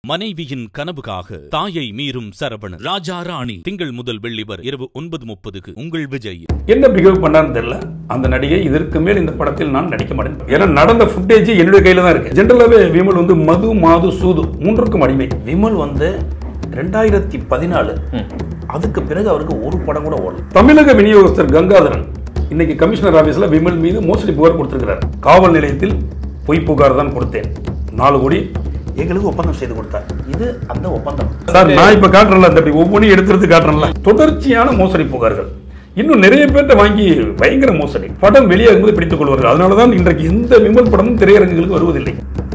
மனைவியின் கனவுக்காக தாயை மீறும் சரவணன் ராஜா ராணி திங்கள் முதல் வெள்ளி வரை இரவு ஒன்பது முப்பதுக்கு உங்கள் விஜய் என்ன பிஹேவ் பண்ணான்னு தெரியல அந்த நடிகை இதற்கு மேல் இந்த படத்தில் நான் நடிக்க மாட்டேன் ஏன்னா நடந்த ஃபுட்டேஜ் என்னுடைய கையில தான் இருக்கு ஜென்ரலாவே விமல் வந்து மது மாது சூது மூன்றுக்கும் அடிமை விமல் வந்து ரெண்டாயிரத்தி பதினாலு அதுக்கு பிறகு அவருக்கு ஒரு படம் கூட ஓடல தமிழக விநியோகஸ்தர் கங்காதரன் இன்னைக்கு கமிஷனர் ஆபீஸ்ல விமல் மீது மோசடி புகார் கொடுத்திருக்கிறார் காவல் நிலையத்தில் பொய் புகார் தான் கொடுத்தேன் நாலு கோடி எங்களுக்கு ஒப்பந்தம் செய்து கொடுத்தார் இது அந்த ஒப்பந்தம் சார் நான் இப்ப காட்டுறேன்ல இந்த ஒவ்வொன்றையும் எடுத்துறது காட்டுறேன்ல தொடர்ச்சியான மோசடி புகார்கள் இன்னும் நிறைய பேர்ட்ட வாங்கி பயங்கர மோசடி படம் வெளியாகும் போது பிடித்துக் கொள்வார்கள் அதனாலதான் இன்றைக்கு எந்த விமல் படமும் திரையரங்குகளுக்கு வருவதில்லை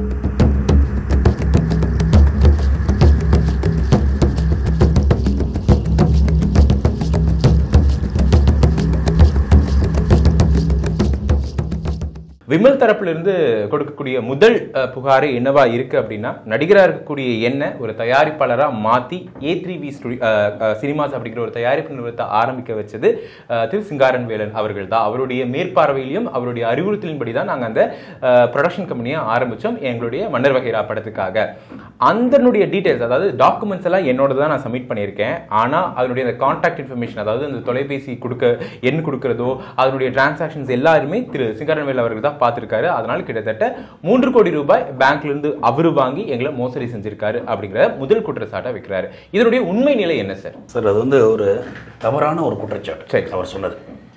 விமல் தரப்புல இருந்து கொடுக்கக்கூடிய முதல் அஹ், புகாரு என்னவா இருக்கு அப்படின்னா நடிகரா இருக்கக்கூடிய என்ன ஒரு தயாரிப்பாளரா மாத்தி ஏ த்ரீ வி சினிமாஸ் அப்படிங்கிற ஒரு தயாரிப்பு நிறுவனத்தை ஆரம்பிக்க வச்சது அஹ், திரு சிங்காரன் வேலன் அவர்கள் தான் அவருடைய மேற்பார்வையிலும் அவருடைய அறிவுறுத்தலின்படி தான் நாங்க அந்த ப்ரொடக்ஷன் கம்பெனியை ஆரம்பிச்சோம் எங்களுடைய மன்னர் வகைரா படத்துக்காக அதனுடைய டீடைல்ஸ் அதாவது டாக்குமெண்ட்ஸ் எல்லாம் என்னோட தான் நான் சப்மிட் பண்ணியிருக்கேன் ஆனா அதனுடைய அந்த கான்டாக்ட் இன்ஃபர்மேஷன் அதாவது அந்த தொலைபேசி கொடுக்க எண் கொடுக்கறதோ அதனுடைய டிரான்சாக்ஷன்ஸ் எல்லாருமே திரு சிங்காரன்வேல் அவர்கள் தான் பார்த்திருக்காரு அதனால கிட்டத்தட்ட மூன்று கோடி ரூபாய் பேங்க்ல இருந்து அவரு வாங்கி எங்களை மோசடி செஞ்சிருக்காரு அப்படிங்கிற முதல் குற்றச்சாட்டை வைக்கிறாரு இதனுடைய உண்மை நிலை என்ன சார் சார் அது வந்து ஒரு தவறான ஒரு குற்றச்சாட்டு சரி. அவர் சொன்னது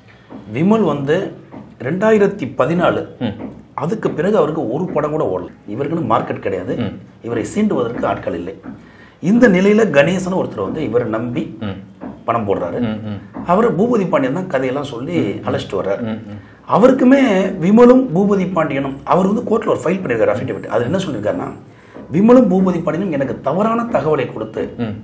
விமல் வந்து ரெண்டாயிரத்தி பதினாலு அதுக்கு பிறகு அவருக்கு ஒரு படம் கூட ஓடல இவருக்குன்னு மார்க்கெட் கிடையாது இவரை சீண்டுவதற்கு ஆட்கள் இல்லை இந்த நிலையில கணேசன் ஒருத்தர் வந்து இவரை நம்பி பணம் போடுறாரு அவர் பூபதி பாண்டியன் தான் கதையெல்லாம் சொல்லி அழைச்சிட்டு வர்றாரு அவருக்குமே விமலும் பூபதி பாண்டியனும் அவர் வந்து கோர்ட்டில் ஒரு ஃபைல் பண்ணியிருக்காரு அஃபிடவிட் அது என்ன சொல்லியிருக்காருன்னா விமலும் பூபதி பாண்டியனும் எனக்கு தவறான தகவலை கொடுத்து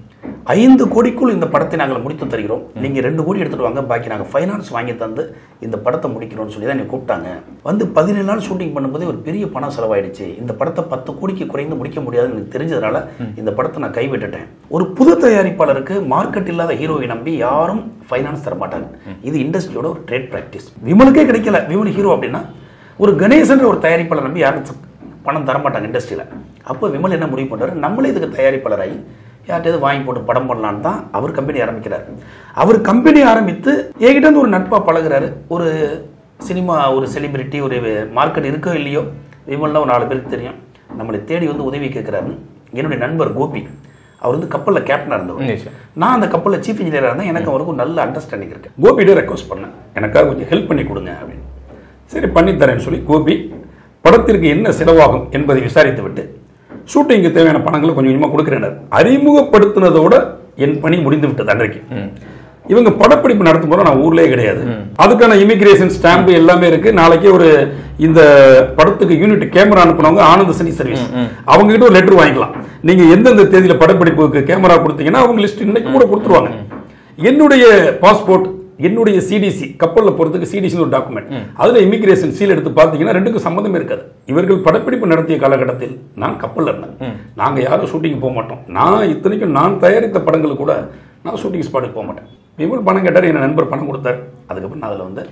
ஐந்து கோடிக்குள் இந்த படத்தை நாங்கள் முடித்து தருகிறோம் நீங்க ரெண்டு கோடி எடுத்துட்டு வாங்க பாக்கி நாங்கள் ஃபைனான்ஸ் வாங்கி தந்து இந்த படத்தை முடிக்கிறோம்னு சொல்லி தான் என்னை கூப்பிட்டாங்க வந்து பதினேழு நாள் ஷூட்டிங் பண்ணும்போது ஒரு பெரிய பணம் செலவாயிடுச்சு இந்த படத்தை பத்து கோடிக்கு குறைந்து முடிக்க முடியாதுன்னு எனக்கு தெரிஞ்சதுனால இந்த படத்தை நான் கைவிட்டுட்டேன் ஒரு புது தயாரிப்பாளருக்கு மார்க்கெட் இல்லாத ஹீரோவை நம்பி யாரும் ஃபைனான்ஸ் தர மாட்டாங்க இது இண்டஸ்ட்ரியோட ஒரு ட்ரேட் ப்ராக்டிஸ் விமலுக்கே கிடைக்கல விமல் ஹீரோ அப்படின்னா ஒரு கணேசன்ற ஒரு தயாரிப்பாளர் நம்பி யாரும் பணம் தர மாட்டாங்க இண்டஸ்ட்ரியில் அப்போ விமல் என்ன முடிவு பண்ணுறாரு நம்மளே இதுக்கு தயாரிப்பாளராகி யார்கிட்டயாவது வாங்கி போட்டு படம் பண்ணலான்னு தான் அவர் கம்பெனி ஆரம்பிக்கிறார் அவர் கம்பெனி ஆரம்பித்து என்கிட்ட இருந்து ஒரு நட்பாக பழகுறாரு ஒரு சினிமா ஒரு செலிபிரிட்டி ஒரு மார்க்கெட் இருக்கோ இல்லையோ விமல்னா ஒரு நாலு பேருக்கு தெரியும் நம்மளை தேடி வந்து உதவி கேட்குறாருன்னு என்னுடைய நண்பர் கோபி அவர் வந்து கப்பலில் கேப்டனாக இருந்தவர் நிச்சயம். நான் அந்த கப்பலில் சீஃப் இன்ஜினியராக இருந்தேன் எனக்கு அவருக்கு ஒரு நல்ல அண்டர்ஸ்டாண்டிங் இருக்கு கோபிகிட்ட ரெக்வஸ்ட் பண்ணேன் எனக்காக கொஞ்சம் ஹெல்ப் பண்ணி கொடுங்க அப்படின்னு சரி பண்ணித்தரேன்னு சொல்லி கோபி படத்திற்கு என்ன செலவாகும் என்பதை விசாரித்து விட்டு ஷூட்டிங்க்கு தேவையான பணங்களை கொஞ்சம் கொஞ்சமாக கொடுக்குறேன் அறிமுகப்படுத்தினதோட என் பணி முடிந்து விட்டது அன்றைக்கு இவங்க படப்பிடிப்பு நடத்தும் போது நான் ஊர்லயே கிடையாது அதுக்கான இமிகிரேஷன் ஸ்டாம்ப் எல்லாமே இருக்கு நாளைக்கு ஒரு இந்த படத்துக்கு யூனிட் கேமரா அனுப்புனவங்க ஆனந்த சனி சர்வீஸ் அவங்க கிட்ட ஒரு லெட்டர் வாங்கிக்கலாம் நீங்க எந்தெந்த தேதியில படப்பிடிப்புக்கு கேமரா கொடுத்தீங்கன்னா அவங்க லிஸ்ட் இன்னைக்கு கூட கொடுத்துருவாங்க என்னுடைய பாஸ்போர்ட் என்னுடைய சிடிசி கப்பலில் போறதுக்கு சிடிசி ஒரு டாக்குமெண்ட் அதுல இமிகிரேஷன் சீல் எடுத்து பார்த்தீங்கன்னா ரெண்டுக்கும் சம்மந்தம் இருக்காது இவர்கள் படப்பிடிப்பு நடத்திய காலகட்டத்தில் நான் கப்பல்ல இருந்தேன் நாங்க யாரும் ஷூட்டிங் போக மாட்டோம் நான் இத்தனைக்கும் நான் தயாரித்த படங்கள் கூட நான் ஷூட்டிங் ஸ்பாட்டுக்கு போக மாட்டேன் விமல் பணம் கேட்டார் என் நண்பர் பணம் கொடுத்தார் அதுக்கப்புறம் நான் அதில் வந்து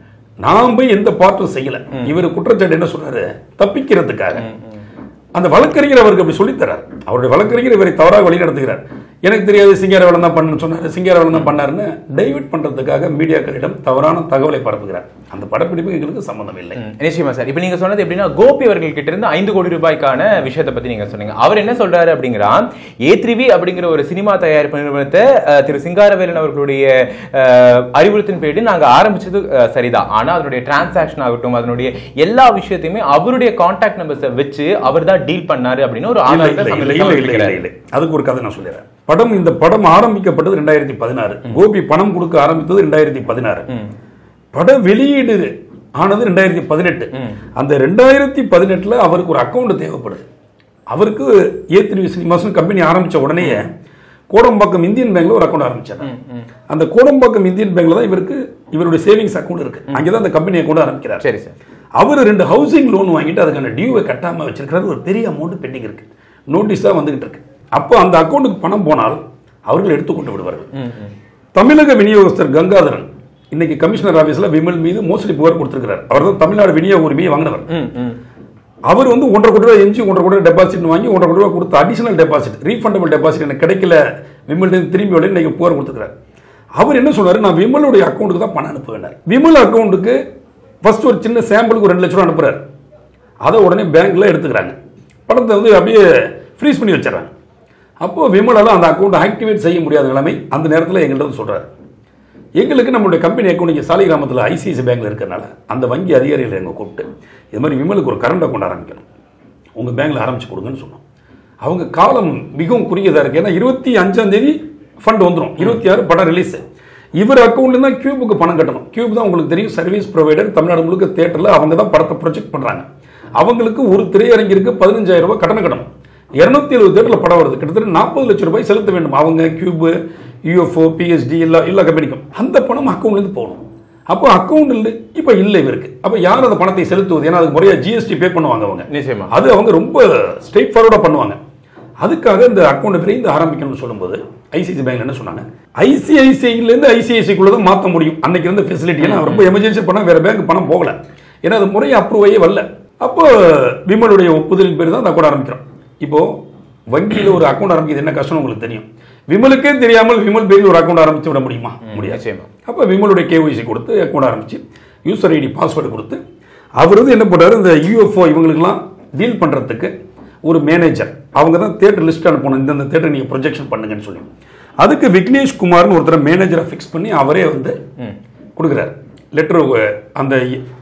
நான் போய் எந்த பார்ட்டும் செய்யல இவர் குற்றச்சாட்டு என்ன சொல்றாரு தப்பிக்கிறதுக்காக அந்த வழக்கறிஞர் அவருக்கு அப்படி சொல்லித் தரார் அவருடைய வழக்கறிஞர் இவரை தவறாக வழி நடத்துகிறார் எனக்கு தெரியாது சிங்கார வேலை தான் பண்ணு சொன்னாரு சிங்கார வேலை தான் பண்ணாருன்னு டைவர்ட் பண்றதுக்காக மீடியாக்களிடம் தவறான தகவலை பரப்புகிறார் அந்த படப்பிடிப்பு எங்களுக்கு சம்பந்தம் இல்லை நிச்சயமா சார் இப்போ நீங்க சொன்னது எப்படின்னா கோபி அவர்கள் கிட்ட இருந்து ஐந்து கோடி ரூபாய்க்கான விஷயத்தை பத்தி நீங்க சொன்னீங்க அவர் என்ன சொல்றாரு அப்படிங்கிறா ஏ த்ரீ அப்படிங்கிற ஒரு சினிமா தயாரிப்பு நிறுவனத்தை அஹ், திரு சிங்காரவேலன் அவர்களுடைய அஹ், அறிவுறுத்தின் பேரில் நாங்க ஆரம்பிச்சது அஹ், சரிதான் ஆனா அதனுடைய டிரான்சாக்ஷன் ஆகட்டும் அதனுடைய எல்லா விஷயத்தையுமே அவருடைய கான்டாக்ட் நம்பர்ஸை வச்சு அவர் தான் டீல் பண்ணாரு அப்படின்னு ஒரு இல்ல, ஆதாரத்தை இல்ல, இல்ல, சமீபத்துல இல்ல, அவர் இல்ல, வைக்கிறாரு. இல்ல, இல்ல. அதுக்கு ஒரு கதை நான் சொல்லிடுறேன் படம் இந்த படம் ஆரம்பிக்கப்பட்டது ரெண்டாயிரத்தி பதினாறு கோபி பணம் கொடுக்க ஆரம்பித்தது ரெண்டாயிரத்தி பதினாறு பட வெளியீடு ஆனது ரெண்டாயிரத்தி பதினெட்டு அந்த ரெண்டாயிரத்தி பதினெட்டுல அவருக்கு ஒரு அக்கவுண்ட் தேவைப்படுது அவருக்கு ஏ த்ரீ சினிமாஸ் கம்பெனி ஆரம்பிச்ச உடனே கோடம்பாக்கம் இந்தியன் பேங்க்ல ஒரு அக்கௌண்ட் ஆரம்பிச்சாரு அந்த கோடம்பாக்கம் இந்தியன் பேங்க்ல தான் இவருக்கு இவருடைய சேவிங்ஸ் அக்கௌண்ட் இருக்கு அங்கதான் அந்த கம்பெனி அக்கௌண்ட் ஆரம்பிக்கிறார் சரி சார் அவர் ரெண்டு ஹவுசிங் லோன் வாங்கிட்டு அதுக்கான டியூவை கட்டாம வச்சிருக்கிறாரு ஒரு பெரிய அமௌண்ட் பெண்டிங் இருக்கு நோட்டீஸ் தான் வந்துகிட்டு இருக்கு அப்போ அந்த அக்கௌண்ட்டுக்கு பணம் போனால் அவர்கள் எடுத்துக்கொண்டு விடுவார்கள் தமிழக விநியோகஸ்தர் கங்காதரன் இன்னைக்கு கமிஷனர் ஆபீஸ்ல விமல் மீது மோசடி புகார் கொடுத்திருக்கிறார் அவர் தான் தமிழ்நாடு விநியோக உரிமையை வாங்கினவர் ம் ம் அவர் வந்து ஒன்றரை கோடி ரூபாய் எஞ்சி ஒன்றரை கோடி ரூபாய் டெபாசிட் வாங்கி ஒன்றரை கோடி ரூபாய் கொடுத்து அடிஷனல் டெபாசிட் ரீஃபண்டபிள் டெபாசிட் எனக்கு கிடைக்கல விமல் திரும்பி வரல இன்னைக்கு புகார் கொடுத்துக்கிறார் அவர் என்ன சொன்னாரு நான் விமலுடைய அக்கௌண்ட்டுக்கு தான் பணம் அனுப்புவேன் விமல் அக்கௌண்ட்டுக்கு ஃபர்ஸ்ட் ஒரு சின்ன சாம்பிளுக்கு ஒரு ரெண்டு லட்ச ரூபா அனுப்புறாரு அதை உடனே பேங்க்ல எடுத்துக்கிறாங்க பணத்தை வந்து அப்படியே ஃப்ரீஸ் பண்ணி வச்சிடறாங்க அப்போ விமலால் அந்த அக்கௌண்ட் ஆக்டிவேட் செய்ய முடியாத நிலைமை அந்த நேரத்தில் எங்கள்கிட்ட வந்து சொல்றாரு எங்களுக்கு நம்மளுடைய கம்பெனி அக்கௌண்ட் இங்கே சாலை கிராமத்தில் ஐசிஐசி பேங்க்ல இருக்கிறனால அந்த வங்கி அதிகாரிகளை எங்க கூப்பிட்டு இது மாதிரி விமலுக்கு ஒரு கரண்ட் அக்கௌண்ட் ஆரம்பிக்கணும் உங்கள் பேங்க்ல ஆரம்பிச்சு கொடுங்கன்னு சொன்னோம் அவங்க காலம் மிகவும் குறுகியதாக இருக்கு ஏன்னா இருபத்தி அஞ்சாம் தேதி ஃபண்ட் வந்துடும் இருபத்தி ஆறு படம் ரிலீஸ் இவர் அக்கௌண்ட்ல தான் கியூபுக்கு பணம் கட்டணும் கியூப் தான் உங்களுக்கு தெரியும் சர்வீஸ் ப்ரொவைடர் தமிழ்நாடு முழுக்க தேட்டரில் அவங்க தான் படத்தை ப்ரொஜெக்ட் பண்ணுறாங்க அவங்களுக்கு ஒரு திரையரங்கிற்கு பதினஞ்சாயிரம் ரூபாய் கட்டணம் கட்டணும் இருநூத்தி எழுபது தேட்டரில் படம் வருது கிட்டத்தட்ட நாற்பது லட்சம் ரூபாய் செலுத்த வேண்டும் அவங்க கியூப் யூஎஃப்ஓ பிஎஸ்டி எல்லா எல்லா கம்பெனிக்கும் அந்த பணம் அக்கௌண்ட்லேருந்து போகணும் அப்போ அக்கௌண்ட் இல்லை இப்போ இல்லை இவருக்கு அப்போ யார் அந்த பணத்தை செலுத்துவது ஏன்னா அதுக்கு முறையாக ஜிஎஸ்டி பே பண்ணுவாங்க அவங்க நிச்சயமா அது அவங்க ரொம்ப ஸ்ட்ரெயிட் ஃபார்வர்டாக பண்ணுவாங்க அதுக்காக இந்த அக்கௌண்ட் விரைந்து ஆரம்பிக்கணும்னு சொல்லும்போது ஐசிஐசி பேங்க்ல என்ன சொன்னாங்க ஐசிஐசிஐலேருந்து ஐசிஐசிக்குள்ள தான் மாற்ற முடியும் அன்னைக்கு இருந்த ஃபெசிலிட்டி ஏன்னா ரொம்ப எமர்ஜென்சி பணம் வேற பேங்க் பணம் போகல ஏன்னா அது முறையை அப்ரூவ் ஆகி வரல அப்போ விமலுடைய ஒப்புதலின் பேர் தான் அந்த அக்கௌண்ட் ஆரம்பிக்கிறோம் இப்போ வங்கியில் ஒரு அக்கௌண்ட் ஆரம்பிக்கிறது என்ன கஷ்டம் உங்களுக்கு தெரியும் விமலுக்கே தெரியாமல் விமல் பேரில் ஒரு அக்கௌண்ட் ஆரம்பிச்சு விட முடியுமா முடியாது நிச்சயமா. அப்போ விமலுடைய கேஒய்சி கொடுத்து அக்கௌண்ட் ஆரம்பிச்சு யூசர் ஐடி பாஸ்வேர்டு கொடுத்து அவர் வந்து என்ன பண்றாரு இந்த யூஎஃப்ஓ இவங்களுக்கெல்லாம் டீல் பண்றதுக்கு ஒரு மேனேஜர் அவங்க தான் தேட்டர் லிஸ்ட் அனுப்பணும் இந்தந்த தேட்டர் நீங்க ப்ரொஜெக்ஷன் பண்ணுங்கன்னு சொல்லி அதுக்கு விக்னேஷ் குமார்னு ஒருத்தர் மேனேஜரை ஃபிக்ஸ் பண்ணி அவரே வந்து கொடுக்குறாரு லெட்டர் அந்த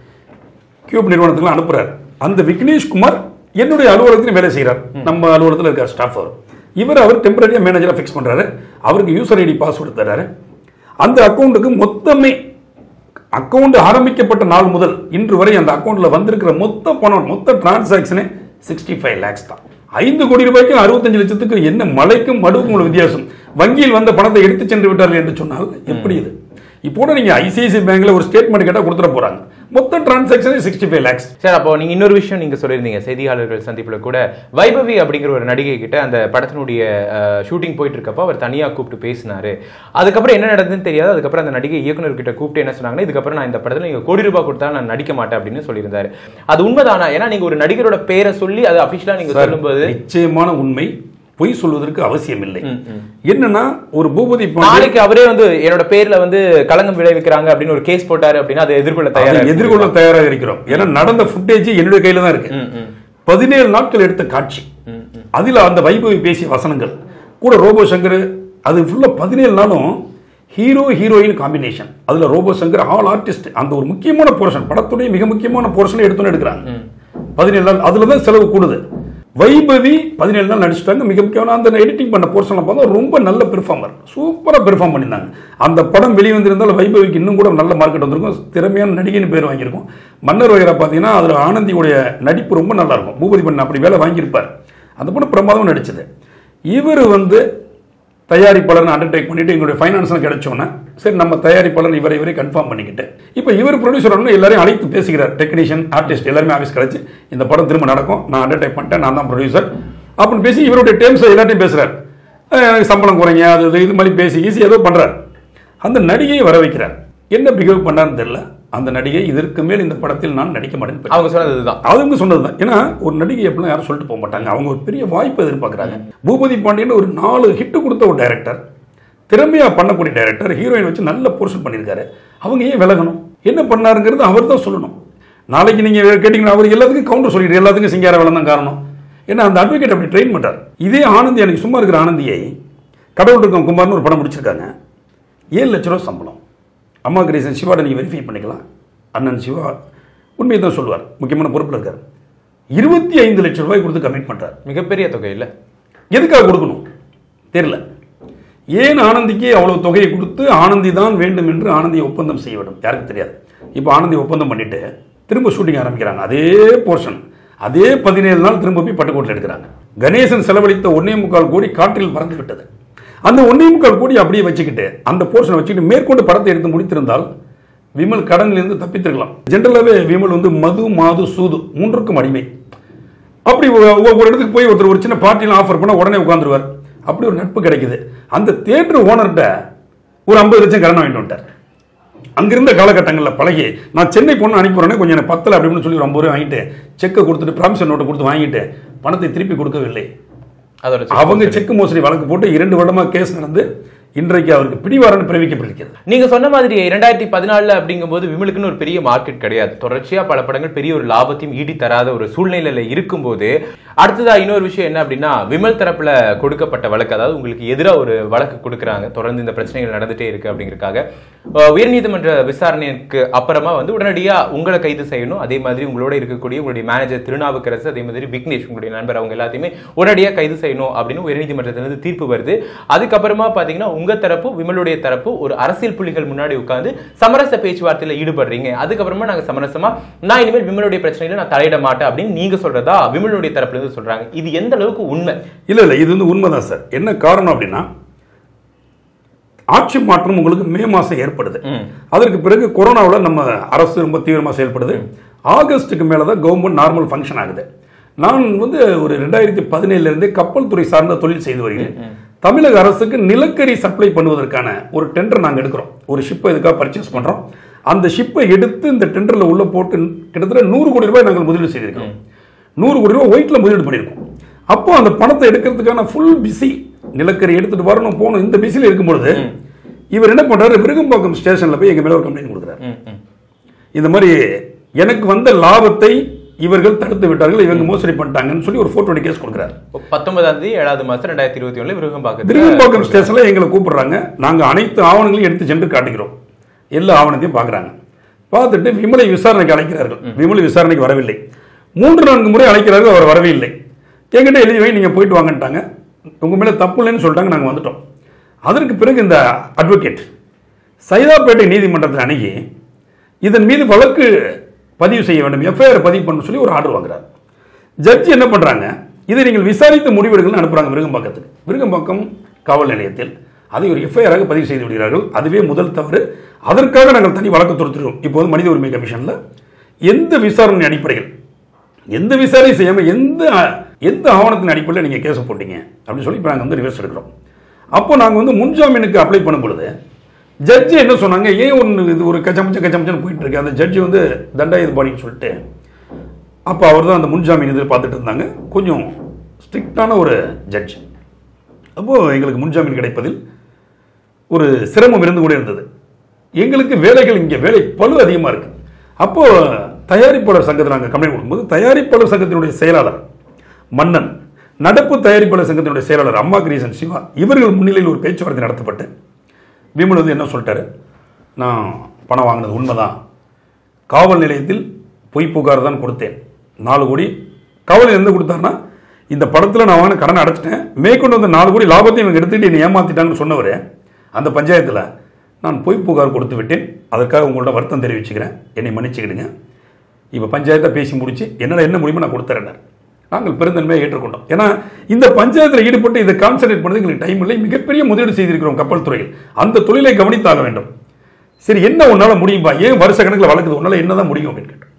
கியூப் நிறுவனத்துக்கு அனுப்புறாரு அந்த விக்னேஷ் குமார் என்னுடைய அலுவலகத்திலும் வேலை செய்கிறார் நம்ம அலுவலகத்தில் இருக்கார் ஸ்டாஃப் அவர் இவர் அவர் டெம்பரரியாக மேனேஜராக ஃபிக்ஸ் பண்றாரு அவருக்கு யூசர் ஐடி பாஸ்வேர்டு தர்றாரு அந்த அக்கௌண்ட்டுக்கு மொத்தமே அக்கவுண்ட் ஆரம்பிக்கப்பட்ட நாள் முதல் இன்று வரை அந்த அக்கவுண்ட்ல வந்திருக்கிற மொத்த பணம் மொத்த டிரான்சாக்ஷனே சிக்ஸ்டி ஃபைவ் லேக்ஸ் தான் ஐந்து கோடி ரூபாய்க்கும் அறுபத்தஞ்சு லட்சத்துக்கு என்ன மலைக்கும் மடுவுக்கும் உள்ள வித்தியாசம் வங்கியில் வந்த பணத்தை எடுத்து சென்று விட்டார்கள் என்று சொன்னால் எப்படி இது இப்போ நீங்க ஐசிஐசி பேங்க்ல ஒரு ஸ்டேட்மெண்ட் கேட்டா கொடுத்துட போறாங்க மொத்த டிரான்சாக்ஷனே சிக்ஸ்டி ஃபைவ் லேக்ஸ் சார் அப்போ நீங்க இன்னொரு விஷயம் நீங்க சொல்லியிருந்தீங்க செய்தியாளர்கள் சந்திப்புல கூட வைபவி அப்படிங்கிற ஒரு நடிகை கிட்ட அந்த படத்தினுடைய ஷூட்டிங் போயிட்டு இருக்கப்போ அவர் தனியா கூப்பிட்டு பேசினாரு அதுக்கப்புறம் என்ன நடந்ததுன்னு தெரியாது அதுக்கப்புறம் அந்த நடிகை இயக்குனர் கிட்ட கூப்பிட்டு என்ன சொன்னாங்கன்னா இதுக்கப்புறம் நான் இந்த படத்துல நீங்க கோடி ரூபாய் கொடுத்தா நான் நடிக்க மாட்டேன் அப்படின்னு சொல்லியிருந்தாரு அது உண்மைதானா ஏன்னா நீங்க ஒரு நடிகரோட பேரை சொல்லி அது அபிஷியலா நீங்க சொல்லும்போது நிச்சயமான உண்மை பொய் சொல்வதற்கு அவசியம் இல்லை என்னன்னா ஒரு பூபதி பாண்டியன் நாளைக்கு அவரே வந்து என்னோட பேர்ல வந்து களங்கம் விளைவிக்கிறாங்க அப்படின்னு ஒரு கேஸ் போட்டாரு அப்படின்னா அதை எதிர்கொள்ள அதை தயாரா எதிர்கொள்ள தயாராக இருக்கிறோம் ஏன்னா நடந்த ஃபுட்டேஜ் என்னுடைய கையில தான் இருக்கு பதினேழு நாட்கள் எடுத்த காட்சி அதுல அந்த வைபவி பேசிய வசனங்கள் கூட ரோபோ சங்கர் அது ஃபுல்லா பதினேழு நாளும் ஹீரோ ஹீரோயின் காம்பினேஷன் அதுல ரோபோ சங்கர் ஆல் ஆர்டிஸ்ட் அந்த ஒரு முக்கியமான போர்ஷன் படத்துடைய மிக முக்கியமான போர்ஷனை எடுத்துன்னு எடுக்கிறாங்க பதினேழு நாள் அதுல தான் செலவு கூடுது வைபவி பதினேழு நாள் நடிச்சிட்டாங்க மிக முக்கியமான அந்த எடிட்டிங் பண்ண போர்ஷன்ல பார்த்தா ரொம்ப நல்ல பெர்ஃபார்மர் சூப்பரா பெர்ஃபார்ம் பண்ணியிருந்தாங்க அந்த படம் வெளிவந்திருந்தால் வைபவிக்கு இன்னும் கூட நல்ல மார்க்கெட் வந்திருக்கும் திறமையான நடிகைன்னு பேர் வாங்கியிருக்கும் மன்னர் வகைரா பார்த்தீங்கன்னா அதுல ஆனந்தியுடைய நடிப்பு ரொம்ப நல்லா இருக்கும் பூபதி பண்ண அப்படி வேலை வாங்கியிருப்பார் அந்த பொண்ணு பிரமாதம் நடிச்சது இவர் வந்து தயாரிப்பாளர்னு அண்டர்டேக் பண்ணிட்டு எங்களுடைய ஃபைனான்ஸ்லாம் கிடைச்சோன்னே சரி நம்ம தயாரிப்பாளர் இவரை இவரை கன்ஃபார்ம் பண்ணிக்கிட்டு இப்போ இவர் ப்ரொடியூசர் எல்லாரையும் அழைத்து பேசுகிறார் டெக்னீஷியன் ஆர்டிஸ்ட் எல்லாருமே ஆஃபீஸ் கிடைச்சு இந்த படம் திரும்ப நடக்கும் நான் அண்டர்டேக் பண்ணிட்டேன் நான் தான் ப்ரொடியூசர் அப்படின்னு பேசி இவருடைய டேர்ம்ஸ் எல்லாத்தையும் பேசுறார் அஹ் எனக்கு சம்பளம் குறைங்க அது இது இது மாதிரி பேசி ஈஸி ஏதோ பண்றார் அந்த நடிகையை வர வைக்கிறார் என்ன பிஹேவ் பண்ணாருன்னு தெரியல அந்த நடிகை இதற்கு மேல் இந்த படத்தில் நான் நடிக்க மாட்டேன்னு அவங்க சொன்னது இதுதான் அவங்க சொன்னதுதான் ஏன்னா ஒரு நடிகை எப்படிலாம் யாரும் சொல்லிட்டு போக மாட்டாங்க அவங்க ஒரு பெரிய வாய்ப்பு எதிர்பார்க்குறாங்க பூபதி பாண்டியன் ஒரு நாலு ஹிட் கொடுத்த ஒரு டைரக்டர் திறமையா பண்ணக்கூடிய டைரக்டர் ஹீரோயின் வச்சு நல்ல போர்ஷன் பண்ணியிருக்காரு அவங்க ஏன் விலகணும் என்ன பண்ணாருங்கிறது அவர் தான் சொல்லணும் நாளைக்கு நீங்க கேட்டீங்கன்னா அவர் எல்லாத்துக்கும் கவுண்டர் சொல்லிட்டு எல்லாத்துக்கும் சிங்கார வேலை தான் காரணம் ஏன்னா அந்த அட்வொகேட் அப்படி ட்ரெயின் பண்றார் இதே ஆனந்தி எனக்கு சும்மா இருக்கிற ஆனந்தியை கடவுள் இருக்கும் குமார்னு ஒரு படம் முடிச்சிருக்காங்க ஏழு லட்ச ரூபா சம்பளம் அம்மா கிரேசன் சிவாட நீங்கள் வெரிஃபை பண்ணிக்கலாம் அண்ணன் சிவா உண்மையை தான் சொல்லுவார் முக்கியமான பொறுப்பில் இருக்கார் இருபத்தி ஐந்து லட்சம் ரூபாய் கொடுத்து கமிட் பண்றார் மிகப்பெரிய தொகை இல்ல எதுக்காக கொடுக்கணும் தெரியல ஏன் ஆனந்திக்கு அவ்வளவு தொகையை கொடுத்து ஆனந்தி தான் வேண்டும் என்று ஆனந்தியை ஒப்பந்தம் செய்ய வேண்டும் யாருக்கு தெரியாது இப்போ ஆனந்தி ஒப்பந்தம் பண்ணிட்டு திரும்ப ஷூட்டிங் ஆரம்பிக்கிறாங்க அதே போர்ஷன் அதே பதினேழு நாள் திரும்ப போய் பட்டுக்கோட்டில் எடுக்கிறாங்க கணேசன் செலவழித்த ஒன்னே முக்கால் கோடி காற்றில் பறந்து விட்டது அந்த ஒன்னே முக்கால் கோடி அப்படியே வச்சுக்கிட்டு அந்த போர்ஷனை வச்சுக்கிட்டு மேற்கொண்டு படத்தை எடுத்து முடித்திருந்தால் விமல் கடனிலிருந்து தப்பித்திருக்கலாம் ஜென்ரலாகவே விமல் வந்து மது மாது சூது மூன்றுக்கும் அடிமை அப்படி ஒ- ஒ- ஒரு இடத்துக்கு போய் ஒருத்தர் ஒரு சின்ன பார்ட்டியில் ஆஃபர் பண்ண உடனே உட்காந்துருவார் அப்படி ஒரு நட்பு கிடைக்குது அந்த தியேட்டர் ஓனர்கிட்ட ஒரு ஐம்பது லட்சம் கடன் வாங்கிட்டு வந்துட்டார் அங்கிருந்த காலகட்டங்களில் பழகி நான் சென்னை பொண்ணு அனுப்பிடுறேனே கொஞ்சம் எனக்கு பத்தல அப்படின்னு சொல்லி ஒரு ஐம்பது ரூபாய் வாங்கிட்டு செக்கை கொடுத்துட்டு ப்ராமிசன் நோட்டை கொடுத்து வாங்கிட்டு பணத்தை திருப்பி கொடுக்கவில்லை அதோட அவங்க செக் மோசடி வழக்கு போட்டு இரண்டு வருடமா கேஸ் நடந்து இன்றைக்கு அவருக்கு பிடிவாரன் பிறப்பிக்கப்பட்டிருக்கிறது நீங்க சொன்ன மாதிரி இரண்டாயிரத்தி பதினாலுல அப்படிங்கும்போது விமலுக்குன்னு ஒரு பெரிய மார்க்கெட் கிடையாது தொடர்ச்சியா பல படங்கள் பெரிய ஒரு லாபத்தையும் ஈட்டி தராத ஒரு சூழ்நிலையில இருக்கும்போது அடுத்ததா இன்னொரு விஷயம் என்ன அப்படின்னா விமல் தரப்புல கொடுக்கப்பட்ட வழக்கு அதாவது உங்களுக்கு எதிராக ஒரு வழக்கு கொடுக்குறாங்க தொடர்ந்து இந்த பிரச்சனைகள் நடந்துட்டே இருக்கு அப்படிங்கறக்காக அஹ், உயர்நீதிமன்ற விசாரணைக்கு அப்புறமா வந்து உடனடியா உங்களை கைது செய்யணும் அதே மாதிரி உங்களோட இருக்கக்கூடிய உங்களுடைய மேனேஜர் திருநாவுக்கரசு அதே மாதிரி விக்னேஷ் உங்களுடைய நண்பர் அவங்க எல்லாத்தையுமே உடனடியா கைது செய்யணும் அப்படின்னு உயர்நீதிமன்றத்திலிருந்து தீர்ப்பு வருது அதுக்கப்புறமா பாத்தீங்கன்னா உங்க தரப்பு விமலுடைய தரப்பு ஒரு அரசியல் புள்ளிகள் முன்னாடி உட்கார்ந்து சமரச பேச்சுவார்த்தையில ஈடுபடுறீங்க அதுக்கப்புறமா நாங்க சமரசமா நான் இனிமேல் விமலுடைய பிரச்சனையில நான் தலையிட மாட்டேன் அப்படின்னு நீங்க சொல்றதா விமலுடைய தரப்புல இருந்து சொல்றாங்க இது எந்த அளவுக்கு உண்மை இல்ல இல்ல இது வந்து உண்மைதான் சார் என்ன காரணம் அப்படின்னா ஆட்சி மாற்றம் உங்களுக்கு மே மாசம் ஏற்படுது அதற்கு பிறகு கொரோனாவில் நம்ம அரசு ரொம்ப தீவிரமாக செயல்படுது ஆகஸ்ட்டுக்கு மேலே தான் கவர்மெண்ட் நார்மல் ஃபங்க்ஷன் ஆகுது நான் வந்து ஒரு ரெண்டாயிரத்தி பதினேழுல இருந்தே கப்பல் துறை சார்ந்த தொழில் செய்து வருகிறேன் தமிழக அரசுக்கு நிலக்கரி சப்ளை பண்ணுவதற்கான ஒரு டெண்டர் நாங்கள் எடுக்கிறோம் ஒரு ஷிப்பை இதுக்காக பர்ச்சேஸ் பண்றோம் அந்த ஷிப்பை எடுத்து இந்த டெண்டரில் உள்ள போட்டு கிட்டத்தட்ட நூறு கோடி ரூபாய் நாங்கள் முதலீடு செய்திருக்கோம் நூறு கோடி ரூபாய் ஒயிட்ல முதலீடு பண்ணியிருக்கோம் அப்போ அந்த பணத்தை எடுக்கிறதுக்கான ஃபுல் பிஸி நிலக்கரி எடுத்துட்டு வரணும் போகணும் இந்த பிஸியில் இருக்கும் பொழுது இவர் என்ன பண்றாரு விருகம்பாக்கம் ஸ்டேஷன்ல போய் எங்க மேல ஒரு கம்ப்ளைண்ட் கொடுக்குறாரு இந்த மாதிரி எனக்கு வந்த லாபத்தை இவர்கள் தடுத்து விட்டார்கள் இவங்க மோசடி பண்ணிட்டாங்கன்னு சொல்லி ஒரு போட்டோ கேஸ் கொடுக்குறாரு பத்தொன்பதாம் தேதி ஏழாவது மாசம் ரெண்டாயிரத்தி இருபத்தி ஒண்ணுல விருகம்பாக்கத்துல விருகம்பாக்கம் ஸ்டேஷன்ல எங்களை கூப்பிடுறாங்க நாங்க அனைத்து ஆவணங்களையும் எடுத்து சென்று காட்டுகிறோம் எல்லா ஆவணத்தையும் பார்க்கறாங்க பார்த்துட்டு விமலை விசாரணைக்கு அழைக்கிறார்கள் விமலை விசாரணைக்கு வரவில்லை மூன்று நான்கு முறை அழைக்கிறார்கள் அவர் வரவே இல்லை என்கிட்ட எழுதி வை நீங்க போயிட்டு வாங்கன்ட்டாங்க உங்க மேல தப்பு இல்லைன்னு சொல்லிட்டாங்க நாங்க வந்துட்டோம் அதற்கு பிறகு இந்த அட்வொகேட் சைதாப்பேட்டை நீதிமன்றத்தில் அணுகி இதன் மீது வழக்கு பதிவு செய்ய வேண்டும் எஃப்ஐஆர் பதிவு பண்ண சொல்லி ஒரு ஆர்டர் வாங்குறாரு ஜட்ஜி என்ன பண்றாங்க இதை நீங்கள் விசாரித்து முடிவெடுங்கள்னு அனுப்புறாங்க விருகம்பாக்கத்துக்கு விருகம்பாக்கம் காவல் நிலையத்தில் அதை ஒரு எஃப்ஐஆராக பதிவு செய்து விடுகிறார்கள் அதுவே முதல் தவறு அதற்காக நாங்கள் தனி வழக்கு தொடுத்துருக்கோம் இப்போது மனித உரிமை கமிஷன்ல எந்த விசாரணை அடிப்படையில் எந்த விசாரணை செய்யாம எந்த எந்த ஆவணத்தின் அடிப்படையில் நீங்க கேஸ் போட்டீங்க அப்படின்னு சொல்லி இப்போ நாங்கள் வந்து ரிவர்ஸ் எடுக்கிறோம் அப்போ நாங்கள் வந்து முன்ஜாமீனுக்கு அப்ளை பண்ணும் பொழுது ஜட்ஜி என்ன சொன்னாங்க ஏன் ஒன்று இது ஒரு கச்சமச்சம் கச்சமச்சம் போயிட்டு இருக்கு அந்த ஜட்ஜி வந்து தண்டாயுத பாடின்னு சொல்லிட்டு அப்போ அவர் தான் அந்த முன்ஜாமீன் இதில் பார்த்துட்டு இருந்தாங்க கொஞ்சம் ஸ்ட்ரிக்டான ஒரு ஜட்ஜ் அப்போது எங்களுக்கு முன்ஜாமீன் கிடைப்பதில் ஒரு சிரமம் இருந்து கூட இருந்தது எங்களுக்கு வேலைகள் இங்கே வேலை பளு அதிகமாக இருக்கு அப்போ தயாரிப்பாளர் சங்கத்தில் நாங்கள் கம்ப்ளைண்ட் கொடுக்கும்போது தயாரிப்பாளர் சங்கத்தினுடைய செயலாளர் மன்னன் நடப்பு தயாரிப்பாளர் சங்கத்தினுடைய செயலாளர் அம்மா கிரீசன் சிவா இவர்கள் முன்னிலையில் ஒரு பேச்சுவார்த்தை நடத்தப்பட்டு விமல் வந்து என்ன சொல்லிட்டாரு நான் பணம் வாங்கினது உண்மைதான் காவல் நிலையத்தில் பொய் புகார் தான் கொடுத்தேன் நாலு கோடி காவல் எந்த கொடுத்தாருன்னா இந்த படத்தில் நான் வாங்கின கடனை அடைச்சிட்டேன் மேற்கொண்டு வந்து நாலு கோடி லாபத்தையும் இவங்க எடுத்துட்டு என்னை ஏமாத்திட்டாங்கன்னு சொன்னவர் அந்த பஞ்சாயத்தில் நான் பொய் புகார் கொடுத்து விட்டேன் அதற்காக உங்களோட வருத்தம் தெரிவிச்சுக்கிறேன் என்னை மன்னிச்சுக்கிடுங்க இப்போ பஞ்சாயத்தை பேசி முடிச்சு என்னால் என்ன முடியுமோ நான் கொடுத்துறேன் நாங்கள் பெருந்தன்மையை ஏற்றுக்கொண்டோம் ஏன்னா இந்த பஞ்சாயத்தில் ஈடுபட்டு இதை கான்சன்ட்ரேட் பண்ணது எங்களுக்கு டைம் இல்லை மிகப்பெரிய முதலீடு செய்திருக்கிறோம் கப்பல் துறையில் அந்த தொழிலை கவனித்தாக வேண்டும் சரி என்ன உன்னால முடியும்பா ஏன் வருஷ கணக்கில் வளர்க்குது உன்னால என்னதான் முடியும் அப்படின்னு கேட்டோம்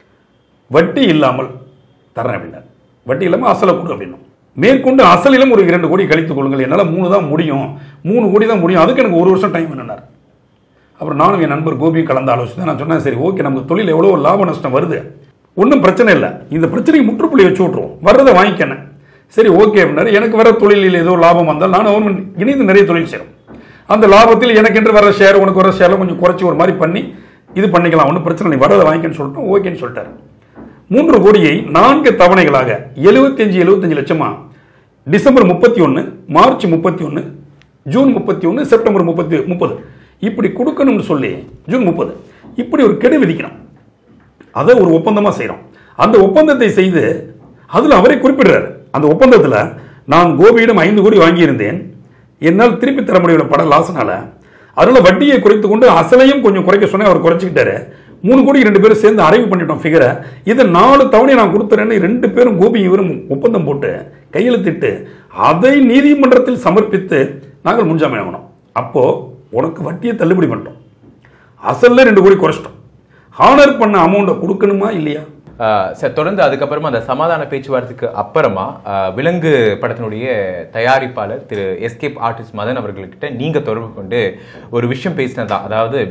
வட்டி இல்லாமல் தரேன் அப்படின்னார் வட்டி இல்லாமல் அசலை கொடு அப்படின்னும் மேற்கொண்டு அசலிலும் ஒரு இரண்டு கோடி கழித்துக் கொள்ளுங்கள் என்னால் மூணு தான் முடியும் மூணு கோடி தான் முடியும் அதுக்கு எனக்கு ஒரு வருஷம் டைம் என்னன்னார் அப்புறம் நானும் என் நண்பர் கோபியும் கலந்து ஆலோசித்து நான் சொன்னேன் சரி ஓகே நமக்கு தொழில் எவ்வளோ லாப நஷ்டம் வருது ஒன்றும் பிரச்சனை இல்லை இந்த பிரச்சனைக்கு முற்றுப்புள்ளி வச்சு விட்ருவோம் வர்றதை வாங்கிக்கணும் சரி ஓகே அப்படின்னாரு எனக்கு வர தொழிலில் ஏதோ லாபம் வந்தால் நான் அவன் இணைந்து நிறைய தொழில் செய்யணும் அந்த லாபத்தில் எனக்கு என்று வர ஷேர் உனக்கு வர ஷேர்ல கொஞ்சம் குறைச்சி ஒரு மாதிரி பண்ணி இது பண்ணிக்கலாம் ஒன்றும் பிரச்சனை இல்லை வரதை வாங்கிக்கன்னு சொல்லிட்டோம் ஓகேன்னு சொல்லிட்டாரு மூன்று கோடியை நான்கு தவணைகளாக எழுபத்தஞ்சு எழுபத்தஞ்சு லட்சமா டிசம்பர் முப்பத்தி ஒன்று மார்ச் முப்பத்தி ஒன்று ஜூன் முப்பத்தி ஒன்று செப்டம்பர் முப்பத்தி முப்பது இப்படி கொடுக்கணும்னு சொல்லி ஜூன் முப்பது இப்படி ஒரு கெடு விதிக்கணும் அதை ஒரு ஒப்பந்தமாக செய்கிறோம் அந்த ஒப்பந்தத்தை செய்து அதில் அவரை குறிப்பிடுறாரு அந்த ஒப்பந்தத்தில் நான் கோபியிடம் ஐந்து கோடி வாங்கியிருந்தேன் என்னால் திருப்பி தர முடியல பட லாஸ்னால அதனால வட்டியை குறைத்து கொண்டு அசலையும் கொஞ்சம் குறைக்க சொன்னேன் அவர் குறைச்சிக்கிட்டாரு மூணு கோடி ரெண்டு பேரும் சேர்ந்து அரைவு பண்ணிட்டோம் ஃபிகரை இதை நாலு தவணை நான் கொடுத்துறேன்னு ரெண்டு பேரும் கோபி இவரும் ஒப்பந்தம் போட்டு கையெழுத்திட்டு அதை நீதிமன்றத்தில் சமர்ப்பித்து நாங்கள் முன்ஜாமீன் வாங்கினோம் அப்போ உனக்கு வட்டியை தள்ளுபடி பண்ணிட்டோம் அசல்ல ரெண்டு கோடி குறைச்சிட்டோம் ஹானர் பண்ண அமௌண்ட்டை கொடுக்கணுமா இல்லையா ஆஹ் சார் தொடர்ந்து அதுக்கப்புறமா அந்த சமாதான பேச்சுவார்த்தைக்கு அப்புறமா ஆஹ் விலங்கு படத்தினுடைய தயாரிப்பாளர் திரு எஸ்கேப் ஆர்டிஸ்ட் மதன் அவர்கள்கிட்ட நீங்க தொடர்பு கொண்டு ஒரு விஷயம் பேசினதா அதாவது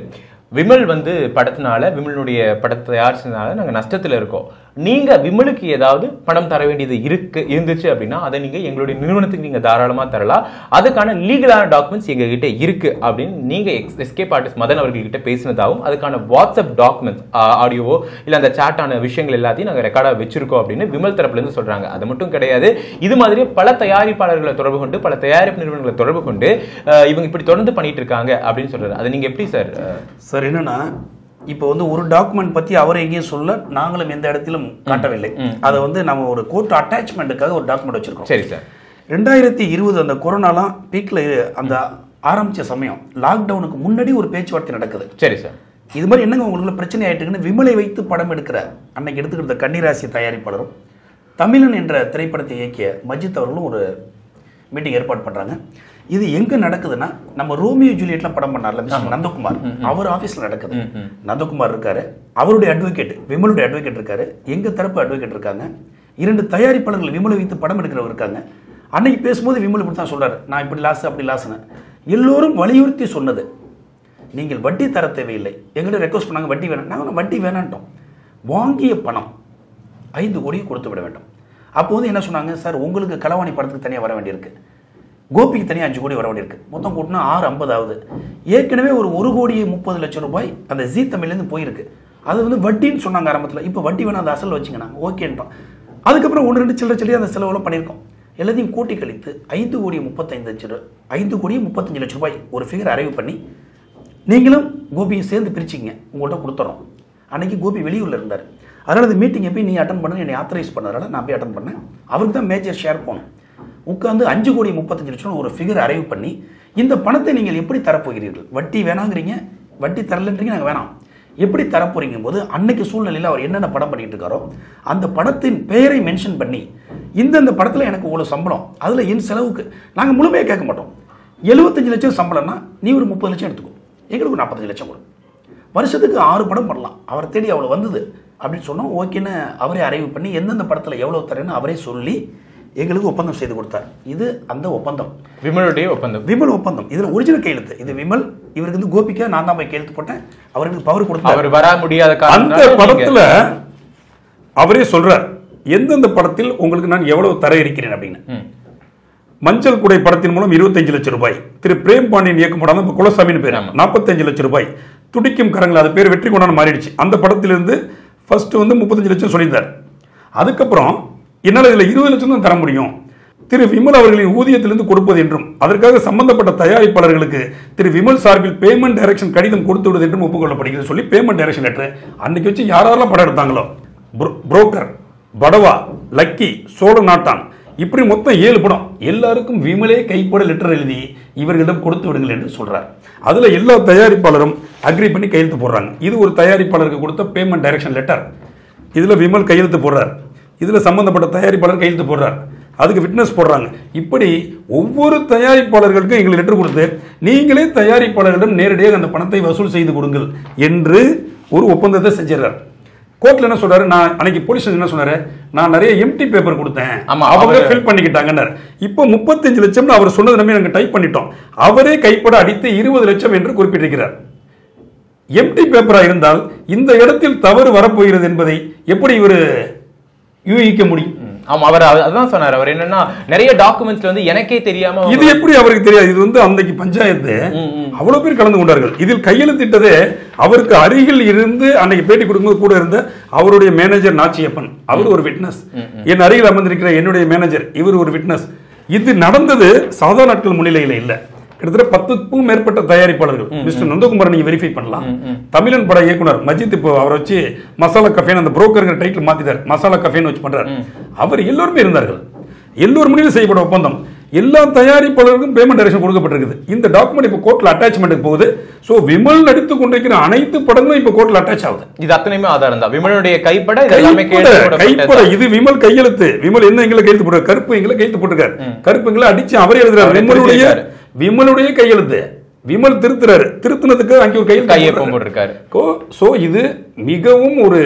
விமல் வந்து படத்தினால விமலுடைய படத்தை தயாரிச்சதுனால நாங்க நஷ்டத்துல இருக்கோம் நீங்க விமலுக்கு ஏதாவது பணம் தர வேண்டியது இருக்கு இருந்துச்சு அப்படின்னா அதை நீங்க எங்களுடைய நிறுவனத்துக்கு நீங்க தாராளமா தரலாம் அதுக்கான லீகலான டாக்குமெண்ட்ஸ் எங்க கிட்ட இருக்கு அப்படின்னு நீங்க எஸ்கே ஆர்டிஸ்ட் மதன் அவர்கள்கிட்ட பேசினதாகவும் அதுக்கான வாட்ஸ்அப் டாக்குமெண்ட்ஸ் ஆடியோவோ இல்ல அந்த சாட்டான விஷயங்கள் எல்லாத்தையும் நாங்க ரெக்கார்டா வச்சிருக்கோம் அப்படின்னு விமல் தரப்புல இருந்து சொல்றாங்க அது மட்டும் கிடையாது இது மாதிரி பல தயாரிப்பாளர்களை தொடர்பு கொண்டு பல தயாரிப்பு நிறுவனங்களை தொடர்பு கொண்டு அஹ், இவங்க இப்படி தொடர்ந்து பண்ணிட்டு இருக்காங்க அப்படின்னு சொல்றாரு அதை நீங்க எப்படி சார் சார் என்னன்னா இப்போ வந்து ஒரு டாக்குமெண்ட் பத்தி அவர் எங்கேயும் சொல்ல நாங்களும் எந்த இடத்திலும் காட்டவில்லை அதை வந்து நம்ம ஒரு கோர்ட் அட்டாச்மெண்ட்டுக்காக ஒரு டாக்குமெண்ட் வச்சிருக்கோம் சரி சார் ரெண்டாயிரத்தி இருபது அந்த கொரோனாலாம் பீக்ல அந்த ஆரம்பிச்ச சமயம் லாக்டவுனுக்கு முன்னாடி ஒரு பேச்சுவார்த்தை நடக்குது சரி சார் இது மாதிரி என்னங்க உங்களுக்குள்ள பிரச்சனை ஆயிட்டுக்குன்னு விமலை வைத்து படம் எடுக்கிற அன்னைக்கு எடுத்துக்கிட்ட கன்னிராசி தயாரிப்பாளரும் தமிழன் என்ற திரைப்படத்தை இயக்கிய மஜித் அவர்களும் ஒரு மீட்டிங் ஏற்பாடு பண்றாங்க இது எங்க நடக்குதுன்னா நம்ம ரோமியோ ஜூலியட்ல படம் பண்ணார்ல மிஸ்டர் நந்தகுமார் அவர் ஆபீஸ்ல நடக்குது நந்தகுமார் இருக்காரு அவருடைய அட்வொகேட் விமலுடைய அட்வொகேட் இருக்காரு எங்க தரப்பு அட்வொகேட் இருக்காங்க இரண்டு தயாரிப்பாளர்கள் விமலை வைத்து படம் எடுக்கிறவர் இருக்காங்க அன்னைக்கு பேசும்போது விமல் இப்படி தான் சொல்றாரு நான் இப்படி லாஸ் அப்படி லாஸ்னு எல்லோரும் வலியுறுத்தி சொன்னது நீங்கள் வட்டி தர தேவையில்லை எங்கிட்ட ரெக்வஸ்ட் பண்ணாங்க வட்டி வேணாம் நாங்கள் வட்டி வேணான்ட்டோம் வாங்கிய பணம் ஐந்து கோடியை கொடுத்து விட வேண்டும் அப்போ வந்து என்ன சொன்னாங்க சார் உங்களுக்கு களவாணி படத்துக்கு தனியாக வர வேண்டியிருக்கு கோபிக்கு தனியாக அஞ்சு கோடி வர வேண்டியிருக்கு மொத்தம் கூட்டினா ஆறு ஐம்பது ஆகுது ஏற்கனவே ஒரு ஒரு கோடி முப்பது லட்சம் ரூபாய் அந்த ஜீ தமிழ்லேருந்து போயிருக்கு அது வந்து வட்டின்னு சொன்னாங்க ஆரம்பத்தில் இப்போ வட்டி வேணாம் அந்த அசல் வச்சுக்கணும் ஓகேன்றோம் அதுக்கப்புறம் ஒன்று ரெண்டு சில்லற சொல்லி அந்த செலவெல்லாம் பண்ணியிருக்கோம் எல்லாத்தையும் கூட்டி கழித்து ஐந்து கோடி முப்பத்தைந்து லட்சம் ரூபாய் ஐந்து கோடி முப்பத்தஞ்சு லட்சம் ரூபாய் ஒரு ஃபிகர் அரைவு பண்ணி நீங்களும் கோபியை சேர்ந்து பிரிச்சிங்க உங்கள்கிட்ட கொடுத்துறோம் அன்னைக்கு கோபி வெளியூரில் இருந்தார் அதனால் இந்த மீட்டிங்கை போய் நீ அட்டன் பண்ணு என்னை ஆத்தரைஸ் பண்ணதால நான் போய் அட்டன் பண்ணேன் அவருக்கு தான் மேஜர் ஷேர் போகணும் உட்காந்து அஞ்சு கோடி முப்பத்தஞ்சு லட்சம் ஒரு ஃபிகர் அரைவு பண்ணி இந்த பணத்தை நீங்கள் எப்படி தரப்போகிறீர்கள் வட்டி வேணாங்கிறீங்க வட்டி தரலன்றீங்க நாங்கள் வேணாம் எப்படி தரப்போறீங்க போது அன்னைக்கு சூழ்நிலையில் அவர் என்னென்ன படம் பண்ணிட்டு இருக்காரோ அந்த படத்தின் பெயரை மென்ஷன் பண்ணி இந்தந்த படத்தில் எனக்கு இவ்வளோ சம்பளம் அதில் என் செலவுக்கு நாங்கள் முழுமையாக கேட்க மாட்டோம் எழுபத்தஞ்சு லட்சம் சம்பளம்னா நீ ஒரு முப்பது லட்சம் எடுத்துக்கோ எங்களுக்கு ஒரு நாற்பத்தஞ்சு லட்சம் கொடு வருஷத்துக்கு ஆறு படம் பண்ணலாம் அவரை தேடி அவ்வளோ வந்தது அப்படின்னு சொன்னோம் ஓகேன்னு அவரே அறிவு பண்ணி எந்தெந்த படத்தில் எவ்வளோ தரேன்னு அவரே சொல்லி எங்களுக்கு ஒப்பந்தம் செய்து கொடுத்தார் இது அந்த ஒப்பந்தம் விமலுடைய ஒப்பந்தம் விமல் ஒப்பந்தம் இதுல ஒரிஜினல் கையெழுத்து இது விமல் இவருக்கு வந்து கோபிக்கா நான் தான் போய் கையெழுத்து போட்டேன் அவருக்கு பவர் கொடுத்தார் அவர் வர முடியாத அந்த காரணத்தினால நீங்க- படத்துல அவரே சொல்றார் எந்தெந்த படத்தில் உங்களுக்கு நான் எவ்வளவு தர இருக்கிறேன் அப்படின்னு ம். மஞ்சள் குடை படத்தின் மூலம் 25 லட்சம் ரூபாய் திரு பிரேம் பாண்டியன் இயக்கம் படம் இப்ப குலசாமின்னு பேர் ஆமா. 45 லட்சம் ரூபாய் துடிக்கும் கரங்கள் அது பேர் வெற்றி கொண்டாட மாறிடுச்சு அந்த படத்திலிருந்து ஃபர்ஸ்ட் வந்து 35 லட்சம் சொல்லியிருந்தார் அதுக்கப்புறம் என்னால் இதில் இருபது லட்சம் தான் தர முடியும் திரு விமல் அவர்களின் ஊதியத்திலிருந்து கொடுப்பது என்றும் அதற்காக சம்பந்தப்பட்ட தயாரிப்பாளர்களுக்கு திரு விமல் சார்பில் பேமெண்ட் டைரக்ஷன் கடிதம் கொடுத்து விடுவது என்றும் ஒப்புக்கொள்ளப்படுகிறது சொல்லி பேமெண்ட் டைரக்ஷன் லெட்டர் அன்னைக்கு வச்சு யாரெல்லாம் படம் எடுத்தாங்களோ புரோக்கர் படவா லக்கி சோழ நாட்டான் இப்படி மொத்தம் ஏழு படம் எல்லாருக்கும் விமலே கைப்பட லெட்டர் எழுதி இவர்களிடம் கொடுத்து விடுங்கள் என்று சொல்றார் அதுல எல்லா தயாரிப்பாளரும் அக்ரி பண்ணி கையெழுத்து போடுறாங்க இது ஒரு தயாரிப்பாளருக்கு கொடுத்த பேமெண்ட் டைரக்ஷன் லெட்டர் இதுல விமல் கையெழுத்து போடுறார் இதுல சம்பந்தப்பட்ட தயாரிப்பாளர் கையெழுத்து போடுறார் அதுக்கு விட்னஸ் போடுறாங்க இப்படி ஒவ்வொரு தயாரிப்பாளர்களுக்கும் எங்களுக்கு லெட்டர் கொடுத்து நீங்களே தயாரிப்பாளர்களிடம் நேரடியாக அந்த பணத்தை வசூல் செய்து கொடுங்கள் என்று ஒரு ஒப்பந்தத்தை செஞ்சிடறார் கோர்ட்ல என்ன சொல்றாரு நான் அன்னைக்கு போலீஸ் என்ன சொன்னாரு நான் நிறைய எம்டி பேப்பர் கொடுத்தேன் ஆமா, அவங்க அவரு- ஃபில் பண்ணிக்கிட்டாங்கன்னாரு இப்போ முப்பத்தஞ்சு லட்சம்னு அவர் சொன்னது நம்பி நாங்க டைப் பண்ணிட்டோம் அவரே கைப்பட அடித்து இருபது லட்சம் என்று குறிப்பிட்டிருக்கிறார் எம்டி பேப்பரா இருந்தால் இந்த இடத்தில் தவறு வரப்போகிறது என்பதை எப்படி இவர் யூகிக்க முடியும் ம். ஆமா அவர் அது- அதான் சொன்னார் அவர் என்னன்னா நிறைய டாக்குமெண்ட்ஸ்ல வந்து எனக்கே தெரியாம அவங்க- இது எப்படி அவருக்கு தெரியாது இது வந்து அன்னைக்கு பஞ்சாயத்து அவ்வளவு பேர் கலந்து கொண்டார்கள் இதில் கையெழுத்திட்டதே அவருக்கு அருகில் இருந்து அன்னைக்கு பேட்டி கொடுக்கும்போது கூட இருந்த அவருடைய மேனேஜர் நாச்சியப்பன் அவர் ஒரு விட்னஸ் என் அருகில் அமர்ந்திருக்கிற என்னுடைய மேனேஜர் இவர் ஒரு விட்னஸ் இது நடந்தது சாதாரண நாட்கள் முன்னிலையில இல்ல கிட்டத்தட்ட பத்துக்கும் மேற்பட்ட தயாரிப்பாளர்கள் மிஸ்டர் நந்தகுமார் நீங்க வெரிஃபை பண்ணலாம் தமிழன் பட இயக்குனர் மஜித் இப்போ அவரை வச்சு மசாலா கஃபேன் அந்த புரோக்கருங்கிற டைட்டில் மாத்திட்டார் மசாலா கஃபேன்னு வச்சு பண்றாரு அவர் எல்லோருமே இருந்தார்கள் எல்லோர் முடிவில் செய்யப்பட்ட ஒப்பந்தம் எல்லா தயாரிப்பாளருக்கும் பேமெண்ட் டைரக்ஷன் கொடுக்கப்பட்டிருக்குது இந்த டாக்குமெண்ட் இப்போ கோர்ட்ல அட்டாச்மெண்ட்டுக்கு போகுது சோ விமல் நடித்து கொண்டிருக்கிற அனைத்து படங்களும் இப்போ கோர்ட்ல அட்டாச் ஆகுது இது அத்தனையுமே ஆதாரம் தான் விமலுடைய கைப்பட இது எல்லாமே கைப்பட கையெழுத்து கைப்பட போடப்பட்டது. இது விமல் கையெழுத்து விமல் என்ன எங்களை கையெழுத்து போட்டு கருப்பு எங்களை கையெழுத்து போட்டிருக்காரு கருப்பு எங்களை அடிச்சு அவரே எழுதுறாரு அவரே விமலுடைய திருத்திருக்காரு. விமலுடைய கையெழுத்து விமல் திருத்துறாரு திருத்தினதுக்கு அங்கே ஒரு கையெழுத்து கையொப்பம் போட்டிருக்காரு. சோ இது மிகவும் ஒரு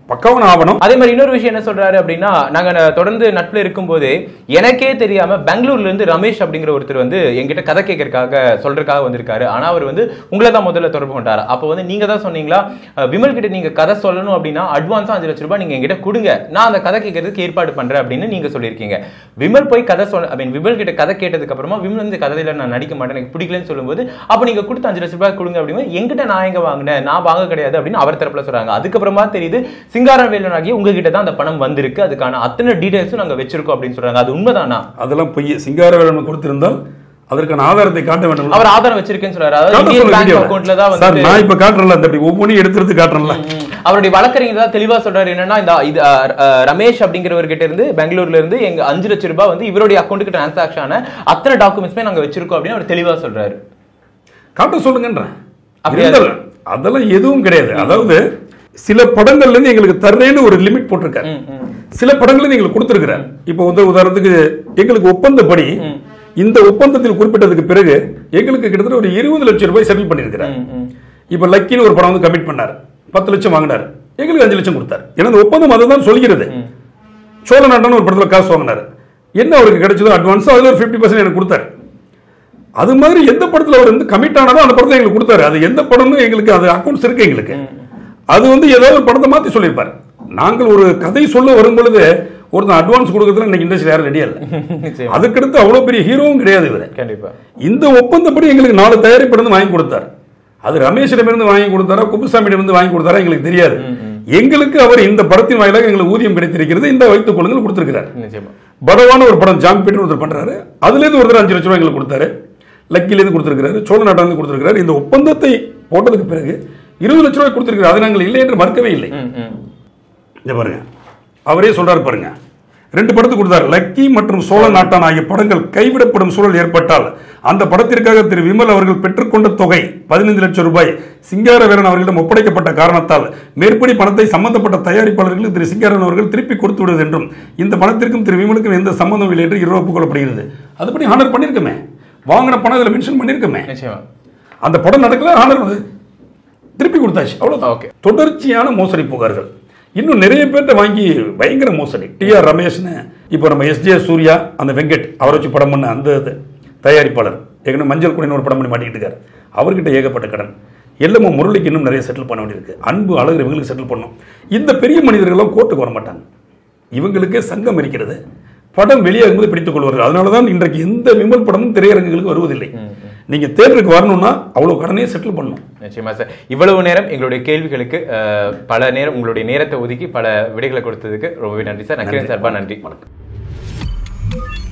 பக்காவான ஆவணம் அதே மாதிரி இன்னொரு விஷயம் என்ன சொல்றாரு அப்படின்னா நாங்க ந- தொடர்ந்து நட்புல இருக்கும்போது எனக்கே தெரியாம பெங்களூர்ல இருந்து ரமேஷ் அப்படிங்கிற ஒருத்தர் வந்து என்கிட்ட கதை கேட்கறதுக்காக சொல்றதுக்காக வந்திருக்காரு ஆனா அவர் வந்து உங்களை தான் முதல்ல தொடர்பு கொண்டாரு அப்போ வந்து நீங்க தான் சொன்னீங்களா அஹ், விமல் கிட்ட நீங்க கதை சொல்லணும் அப்படின்னா அட்வான்ஸா அஞ்சு லட்ச ரூபாய் நீங்க என்கிட்ட கொடுங்க நான் அந்த கதை கேட்கறதுக்கு ஏற்பாடு பண்றேன் அப்படின்னு நீங்க சொல்லியிருக்கீங்க விமல் போய் கதை சொல்ல ஐ மீன் விமல் கிட்ட கதை கேட்டதுக்கு அப்புறமா விமல் வந்து கதையில நான் நடிக்க மாட்டேன் எனக்கு பிடிக்கலன்னு சொல்லும்போது அப்ப நீங்க கொடுத்த அஞ்சு லட்ச ரூபாய் கொடுங்க அப்படின்னு என்கிட்ட நான் எங்க வாங்கினேன் நான் வாங்க கிடையாது அப்படின்னு அவர் தரப்புல சொல்றாங்க அதுக்கப்புறமா தெரியுது சிங்காரவேலன் ஆகிய உங்ககிட்ட தான் அந்த பணம் வந்திருக்கு அதுக்கான அத்தனை டீடைல்ஸும் நாங்க வச்சிருக்கோம் அப்படின்னு சொல்றாங்க அது உண்மைதானா அதெல்லாம் பொய் சிங்காரவேலன் கொடுத்திருந்தால் அதற்கான ஆதாரத்தை காட்ட வேண்டும் அவர் ஆதாரம் வச்சிருக்கேன்னு சொல்றாரு அதாவது காட்ட இந்தியன் சொல்லுங்க பேங்க் வீடியோல. அக்கவுண்ட்ல தான் சார் வந்து நான் இப்ப காட்டுறேன்ல அந்த அப்படி ஒவ்வொன்றையும் எடுத்து எடுத்து காட்டுறேன்ல ம். அவருடைய வழக்கறிஞர் தான் தெளிவா சொல்றாரு என்னன்னா இந்த இது அஹ், அஹ், ரமேஷ் அப்படிங்கிறவர்கிட்ட இருந்து பெங்களூர்ல இருந்து எங்க அஞ்சு லட்சம் ரூபாய் வந்து இவருடைய அக்கௌண்ட்டுக்கு டிரான்சாக்ஷன் ஆன அத்தனை டாக்குமெண்ட்ஸ்மே நாங்க வச்சிருக்கோம் அப்படின்னு அவர் தெளிவா சொல்றாரு காட்ட சொல்லுங்கன்றேன் அப்படியா? இருந்தாலும் அதெல்லாம் எதுவும் கிடையாது அதாவது சில படங்கள்ல இருந்து எங்களுக்கு தர்றேன்னு ஒரு லிமிட் போட்டிருக்காரு சில படங்கள்ல இருந்து எங்களுக்கு கொடுத்திருக்கிறார் இப்போ வந்து உதாரணத்துக்கு எங்களுக்கு ஒப்பந்தப்படி இந்த ஒப்பந்தத்தில் குறிப்பிட்டதுக்கு பிறகு எங்களுக்கு கிட்டத்தட்ட ஒரு இருபது லட்சம் ரூபாய் செட்டில் பண்ணியிருக்கிறார் இப்போ லக்கின்னு ஒரு படம் வந்து கமிட் பண்ணார் பத்து லட்சம் வாங்கினார் எங்களுக்கு அஞ்சு லட்சம் கொடுத்தார் ஏன்னா அந்த ஒப்பந்தம் அதை தான் சொல்கிறது சோழ நாட்டன் ஒரு படத்துல காசு வாங்கினார் என்ன அவருக்கு கிடைச்சதோ அட்வான்ஸ் அதுல ஒரு ஃபிஃப்டி பர்சன்ட் எனக்கு கொடுத்தாரு அது மாதிரி எந்த படத்துல அவர் வந்து கமிட் ஆனாரோ அந்த படத்தை எங்களுக்கு கொடுத்தாரு அது எந்த படம்னு எங்களுக்கு அது அக்கௌண்ட்ஸ் இருக்கு எங்களுக்கு அது வந்து ஏதாவது ஒரு படத்தை மாத்தி சொல்லியிருப்பாரு நாங்கள் ஒரு கதை சொல்ல வரும் பொழுது ஒருத்தன் அட்வான்ஸ் கொடுக்கறதுல இன்னைக்கு இண்டஸ்ட்ரி யாரும் ரெடியா இல்லை நிச்சயமா. அதுக்கடுத்து அவ்வளவு பெரிய ஹீரோவும் கிடையாது இவர் கண்டிப்பா இந்த ஒப்பந்தப்படி எங்களுக்கு நாலு தயாரிப்பிலிருந்து வாங்கி கொடுத்தார் அது ரமேஷிடமிருந்து வாங்கி கொடுத்தாரா குப்புசாமியிடமிருந்து வாங்கி கொடுத்தாரா எங்களுக்கு தெரியாது எங்களுக்கு அவர் இந்த படத்தின் வாயிலாக எங்களுக்கு ஊதியம் கிடைத்திருக்கிறது இந்த வைத்துக் கொள்ளுங்கள் கொடுத்திருக்கிறார் நிச்சயமா பரவான ஒரு படம் ஜாங் பீட்டர் ஒருத்தர் பண்றாரு அதுல இருந்து ஒருத்தர் அஞ்சு லட்ச ரூபாய் எங்களுக்கு கொடுத்தாரு லக்கில இருந்து கொடுத்திருக்காரு சோழ நாட்டில இருந்து கொடுத்திருக்காரு இந்த ஒப்பந்தத்தை போட்டதுக்கு பிறகு இருபது லட்ச ரூபாய் கொடுத்திருக்காரு அதை நாங்கள் இல்லை என்று மறுக்கவே இல்லை ம், ம். இங்க பாருங்க அவரே சொல்றாரு பாருங்க ரெண்டு படத்துக்கு கொடுத்தாரு லக்கி மற்றும் சோழ நாட்டான் ஆகிய படங்கள் கைவிடப்படும் சூழல் ஏற்பட்டால் அந்த படத்திற்காக திரு விமல் அவர்கள் பெற்றுக்கொண்ட தொகை பதினைந்து லட்சம் ரூபாய் சிங்காரவேலன் அவர்களிடம் ஒப்படைக்கப்பட்ட காரணத்தால் மேற்படி பணத்தை சம்பந்தப்பட்ட தயாரிப்பாளர்களுக்கு திரு சிங்காரவேலன் அவர்கள் திருப்பி கொடுத்து விடுவது என்றும் இந்த பணத்திற்கும் திரு விமலுக்கும் எந்த சம்பந்தம் இல்லை என்று இரவு ஒப்புக்கொள்ளப்படுகிறது அதுபடி ஹானர் பண்ணிருக்கமே வாங்கின பணம் இதில் மென்ஷன் பண்ணிருக்கமே நிச்சயமா அந்த படம் நடக்கல ஹானர் திருப்பி கொடுத்தாச்சு அவ்வளவுதான் Okay. தொடர்ச்சியான மோசடி புகார்கள் இன்னும் நிறைய பேர்ட்ட வாங்கி பயங்கர மோசடி டி ஆர் ரமேஷ்னு இப்போ நம்ம எஸ்ஜே சூர்யா அந்த வெங்கட் அவரை வச்சு படம் பண்ண அந்த இது தயாரிப்பாளர் ஏற்கனவே மஞ்சள் குடின்னு ஒரு படம் பண்ணி மாட்டிக்கிட்டு இருக்காரு அவர்கிட்ட ஏகப்பட்ட கடன் எல்லாமும் முரளிக்கு இன்னும் நிறைய செட்டில் பண்ண வேண்டியிருக்கு அன்பு அழகு இவங்களுக்கு செட்டில் பண்ணணும் இந்த பெரிய மனிதர்கள்லாம் கோர்ட்டுக்கு வர மாட்டாங்க இவங்களுக்கே சங்கம் இருக்கிறது படம் வெளியாகும்போது பிடித்துக் கொள்வார்கள் அதனால தான் இன்றைக்கு எந்த விமல் படமும் திரையரங்குகளுக்கு வருவதில்லை நீங்க தேட்டருக்கு வரணும்னா அவ்வளவு கடனே செட்டில் பண்ணணும் நிச்சயமா சார் இவ்வளவு நேரம் எங்களுடைய கேள்விகளுக்கு அஹ், பல நேரம் உங்களுடைய நேரத்தை ஒதுக்கி பல விடைகளை கொடுத்ததுக்கு ரொம்பவே நன்றி சார் நக்கிரன் சார்பா நன்றி வணக்கம்